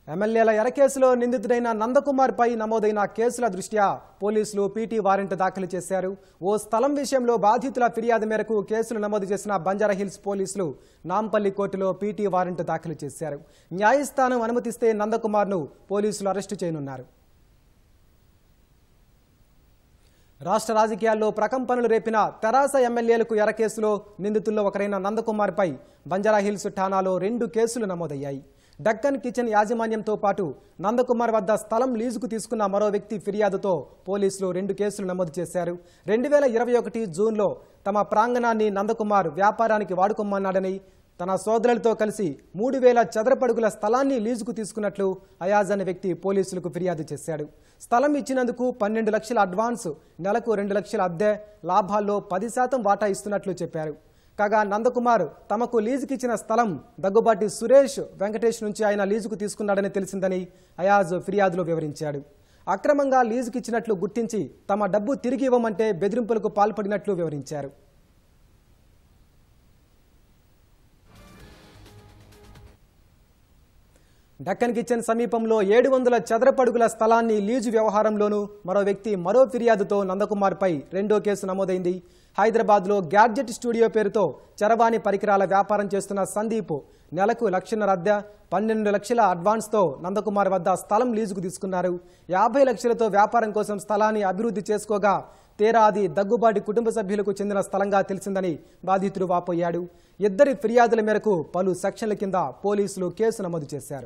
ఎమ్మెల్యేల ఎరకేసులో నిందితుడైన నందకుమార్ పై నమోదైన కేసుల దృష్ట్యా పోలీసులు పీటీ వారెంట్ దాఖలు చేశారు ఓ స్థలం విషయంలో బాధితుల ఫిర్యాదు మేరకు కేసులు నమోదు చేసిన బంజారాహిల్స్ పోలీసులు నాంపల్లి కోర్టులో పీటీ వారెంట్ దాఖలు చేశారు న్యాయస్థానం అనుమతిస్తే నందకుమార్ను పోలీసులు అరెస్టు చేయనున్నారు రాష్ట్ర రాజకీయాల్లో ప్రకంపనలు రేపిన తెరాస ఎమ్మెల్యేలకు ఎరకేసులో నిందితుల్లో ఒకరైన నందకుమార్పై బంజారాహిల్స్ ఠాణాలో రెండు కేసులు నమోదయ్యాయి డక్కన్ కిచెన్ యాజమాన్యంతో పాటు నందకుమార్ వద్ద స్థలం లీజుకు తీసుకున్న మరో వ్యక్తి ఫిర్యాదుతో పోలీసులు రెండు కేసులు నమోదు చేశారు రెండు వేల ఇరవై ఒకటి జూన్లో తమ ప్రాంగణాన్ని నందకుమార్ వ్యాపారానికి వాడుకోమన్నాడని తన సోదరులతో కలిసి మూడు వేల చదరపడుగుల స్థలాన్ని లీజుకు తీసుకున్నట్లు అయాజ్ అనే వ్యక్తి పోలీసులకు ఫిర్యాదు చేశాడు స్థలం ఇచ్చినందుకు పన్నెండు లక్షల అడ్వాన్స్ నెలకు రెండు లక్షల అద్దె లాభాల్లో పది శాతం వాటా ఇస్తున్నట్లు చెప్పారు కాగా నందకుమార్ తమకు లీజుకిచ్చిన స్థలం దగ్గుబాటి సురేష్ వెంకటేష్ నుంచి ఆయన లీజుకు తీసుకున్నాడని తెలిసిందని అయాజ్ ఫిర్యాదులో వివరించాడు అక్రమంగా లీజుకిచ్చినట్లు గుర్తించి తమ డబ్బు తిరిగి ఇవ్వమంటే బెదిరింపులకు పాల్పడినట్లు వివరించారు డక్కన్ కిచెన్ సమీపంలో ఏడు వందల చదరపడుగుల స్థలాన్ని లీజు వ్యవహారంలోనూ మరో వ్యక్తి మరో ఫిర్యాదుతో నందకుమార్పై రెండో కేసు నమోదైంది హైదరాబాద్లో గ్యాడ్జెట్ స్టూడియో పేరుతో చరవాణి పరికరాల వ్యాపారం చేస్తున్న సందీప్ నెలకు లక్షన్నర అద్దె పన్నెండు లక్షల అడ్వాన్స్తో నందకుమార్ వద్ద స్థలం లీజుకు తీసుకున్నారు యాభై లక్షలతో వ్యాపారం కోసం స్థలాన్ని అభివృద్ధి చేసుకోగా తీరా అది దగ్గుబాటి కుటుంబ సభ్యులకు చెందిన స్థలంగా తెలిసిందని బాధితుడు వాపోయాడు ఇద్దరి ఫిర్యాదుల మేరకు పలు సెక్షన్ల కింద పోలీసులు కేసు నమోదు చేశారు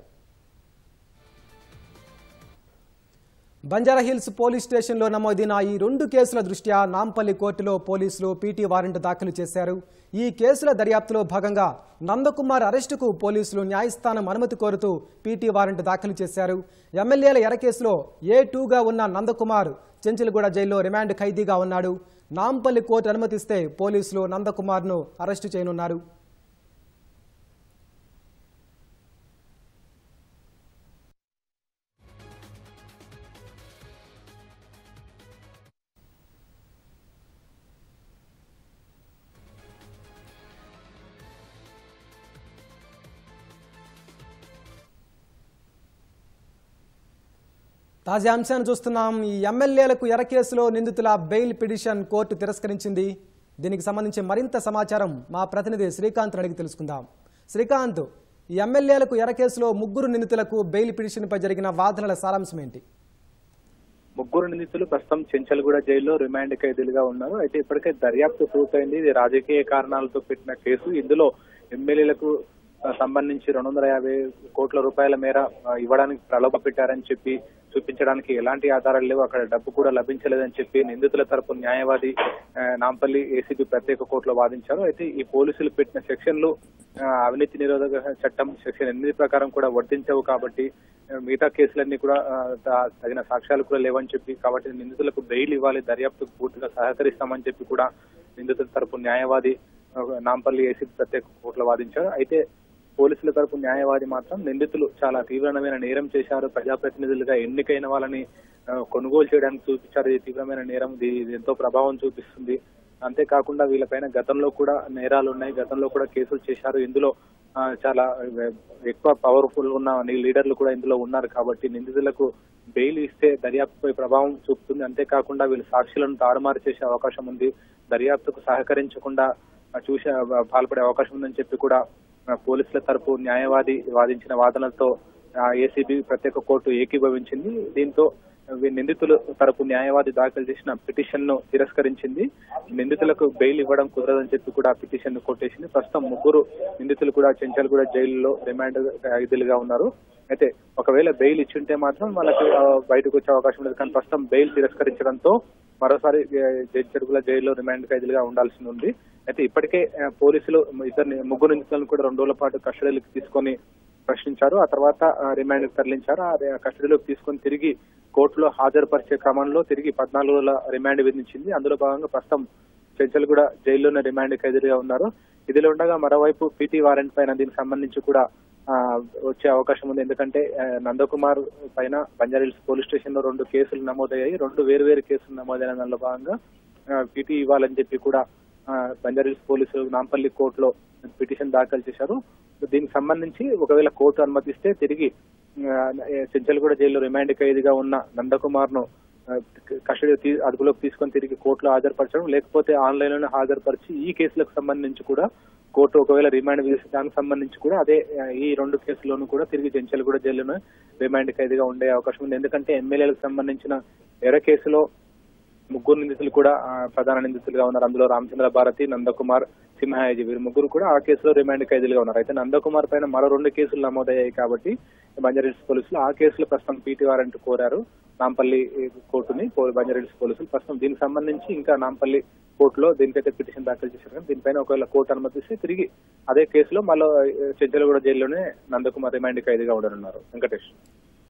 బంజారాహిల్స్ పోలీస్ స్టేషన్లో నమోదైన ఈ రెండు కేసుల దృష్ట్యా నాంపల్లి కోర్టులో పోలీసులు పీటీ వారెంట్ దాఖలు చేశారు ఈ కేసుల దర్యాప్తులో భాగంగా నందకుమార్ అరెస్టుకు పోలీసులు న్యాయస్థానం అనుమతి కోరుతూ పీటీ వారెంట్ దాఖలు చేశారు ఎమ్మెల్యేల ఎర కేసులో ఏ టూగా ఉన్న నందకుమార్ చెంచల్గూడ జైల్లో రిమాండ్ ఖైదీగా ఉన్నాడు నాంపల్లి కోర్టు అనుమతిస్తే పోలీసులు నందకుమార్ను అరెస్టు చేయనున్నారు తాజా అంశాన్ని చూస్తున్నాం ఈ ఎమ్మెల్యేలకు ఎర కేసులో నిందితుల బెయిల్ పిటిషన్ కోర్టు తిరస్కరించింది దీనికి సంబంధించి మరింత సమాచారం మా ప్రతినిధి శ్రీకాంత్ అడిగి తెలుసుకుందాం శ్రీకాంత్ ఈ ఎమ్మెల్యేలకు ఎర కేసులో ముగ్గురు నిందితులకు బెయిల్ పిటిషన్పై జరిగిన వాదనల సారాంశం ఏంటి ముగ్గురు నిందితులు ప్రస్తుతం చెంచల్గూడ జైల్లో రిమాండ్ ఖైదీలుగా ఉన్నారు అయితే ఇప్పటికే దర్యాప్తు పూర్తయింది ఇది రాజకీయ కారణాలతో పెట్టిన కేసు ఇందులో ఎమ్మెల్యేలకు ఆ, సంబంధించి రెండు వందల యాభై కోట్ల రూపాయల మేర ఆ, ఇవ్వడానికి ప్రలోభ పెట్టారని చెప్పి చూపించడానికి ఎలాంటి ఆధారాలు లేవు అక్కడ డబ్బు కూడా లభించలేదని చెప్పి నిందితుల తరపు న్యాయవాది ఆ, నాంపల్లి ఏసీబీ ప్రత్యేక కోర్టులో వాదించారు అయితే ఈ పోలీసులు పెట్టిన సెక్షన్లు ఆ, అవినీతి నిరోధక చట్టం సెక్షన్ ఎనిమిది ప్రకారం కూడా వర్తించవు కాబట్టి ఆ, మిగతా కేసులన్నీ కూడా ఆ, త- తగిన సాక్ష్యాలు కూడా లేవని చెప్పి కాబట్టి నిందితులకు బెయిల్ ఇవ్వాలి దర్యాప్తుకు పూర్తిగా సహకరిస్తామని చెప్పి కూడా నిందితుల తరపు న్యాయవాది ఆ, నాంపల్లి ఏసీబీ ప్రత్యేక కోర్టులో వాదించారు అయితే పోలీసుల తరపు న్యాయవాది మాత్రం నిందితులు చాలా తీవ్రమైన నేరం చేశారు ప్రజాప్రతినిధులుగా ఎన్నికైన వాళ్ళని ఆ, కొనుగోలు చేయడానికి చూపించారు ఇది తీవ్రమైన నేరం ఇది ఇది ఎంతో ప్రభావం చూపిస్తుంది అంతేకాకుండా వీళ్ళపైన గతంలో కూడా నేరాలు ఉన్నాయి గతంలో కూడా కేసులు చేశారు ఇందులో ఆ, చాలా ఎక్కువ పవర్ఫుల్ ఉన్న లీడర్లు కూడా ఇందులో ఉన్నారు కాబట్టి నిందితులకు బెయిల్ ఇస్తే దర్యాప్తుపై ప్రభావం చూపుతుంది అంతేకాకుండా వీళ్ళు సాక్షులను తారుమారు చేసే అవకాశం ఉంది దర్యాప్తుకు సహకరించకుండా ఆ, చూసే పాల్పడే అవకాశం ఉందని చెప్పి కూడా ఆ, పోలీసుల తరపు న్యాయవాది వాదించిన వాదనలతో ఏసీబీ ప్రత్యేక కోర్టు ఏకీభవించింది దీంతో వీ- నిందితుల తరపు న్యాయవాది దాఖలు చేసిన పిటిషన్ ను తిరస్కరించింది నిందితులకు బెయిల్ ఇవ్వడం కుదరదని చెప్పి కూడా పిటిషన్ ను కొట్టేసింది ప్రస్తుతం ముగ్గురు నిందితులు కూడా చెంచల్ కూడా జైలులో రిమాండ్ ఖైదీలుగా ఉన్నారు అయితే ఒకవేళ బెయిల్ ఇచ్చుంటే మాత్రం వాళ్ళకి ఆ, బయటకు వచ్చే అవకాశం లేదు కానీ ప్రస్తుతం బెయిల్ తిరస్కరించడంతో మరోసారి చెరుకుల జైల్లో రిమాండ్ ఖైదీలుగా ఉండాల్సి ఉంది అయితే ఇప్పటికే ఆ, పోలీసులు ఇద్దరు ముగ్గురు నిందితులను కూడా రెండు రోజుల పాటు కస్టడీలోకి తీసుకొని ప్రశ్నించారు ఆ తర్వాత ఆ, రిమాండ్కి తరలించారు ఆ రి- కస్టడీలోకి తీసుకొని తిరిగి కోర్టులో హాజరుపరిచే క్రమంలో తిరిగి పద్నాలుగు రోజుల రిమాండ్ విధించింది అందులో భాగంగా ప్రస్తుతం చెంచల్ కూడా జైల్లోనే రిమాండ్ ఖైదీలుగా ఉన్నారు ఇదిలో ఉండగా మరోవైపు పీటీ వారెంట్ పైన దీనికి సంబంధించి కూడా ఆ, వచ్చే అవకాశం ఉంది ఎందుకంటే ఆ, నందకుమార్ పైన బంజారీల్స్ పోలీస్ స్టేషన్ లో రెండు కేసులు నమోదయ్యాయి రెండు వేరు వేరు కేసులు నమోదైన దానిలో భాగంగా పీటీ ఇవ్వాలని చెప్పి కూడా ఆ, బంజారీల్స్ పోలీసులు నాంపల్లి కోర్టులో పిటిషన్ దాఖలు చేశారు దీనికి సంబంధించి ఒకవేళ కోర్టు అనుమతిస్తే తిరిగి ఆ, చెంచల్గూడ జైల్లో రిమాండ్ ఖైదీగా ఉన్న నందకుమార్ ను కస్టడీ తీ- అదుపులోకి తీసుకొని తిరిగి కోర్టులో హాజరుపరచడం లేకపోతే ఆన్లైన్ లోనే హాజరుపరిచి ఈ కేసులకు సంబంధించి కూడా కోర్టు ఒకవేళ రిమాండ్ విధిస్తే దానికి సంబంధించి కూడా అదే ఆ, ఈ రెండు కేసుల్లోనూ కూడా తిరిగి చెంచల్గూడ జైల్లోనే రిమాండ్ ఖైదీగా ఉండే అవకాశం ఉంది ఎందుకంటే ఎమ్మెల్యేలకు సంబంధించిన ఎర కేసులో ముగ్గురు నిందితులు కూడా ఆ, ప్రధాన నిందితులుగా ఉన్నారు అందులో రామచంద్ర భారతి నందకుమార్ సింహాయాజీ వీరు ముగ్గురు కూడా ఆ కేసులో రిమాండ్ ఖైదీలుగా ఉన్నారు అయితే నందకుమార్ పైన మరో రెండు కేసులు నమోదయ్యాయి కాబట్టి బంజారాహిల్స్ పోలీసులు ఆ కేసులో ప్రస్తుతం పీటీ వారెంట్ కోరారు నాంపల్లి కోర్టుని పో- బంజారాహిల్స్ పోలీసులు ప్రస్తుతం దీనికి సంబంధించి ఇంకా నాంపల్లి కోర్టులో దీనికైతే పిటిషన్ దాఖలు చేశారు కానీ దీనిపైన ఒకవేళ కోర్టు అనుమతిస్తే తిరిగి అదే కేసులో మళ్ళీ చెంచలగూడ జైల్లోనే నందకుమార్ రిమాండ్ ఖైదీగా ఉండనున్నారు వెంకటేష్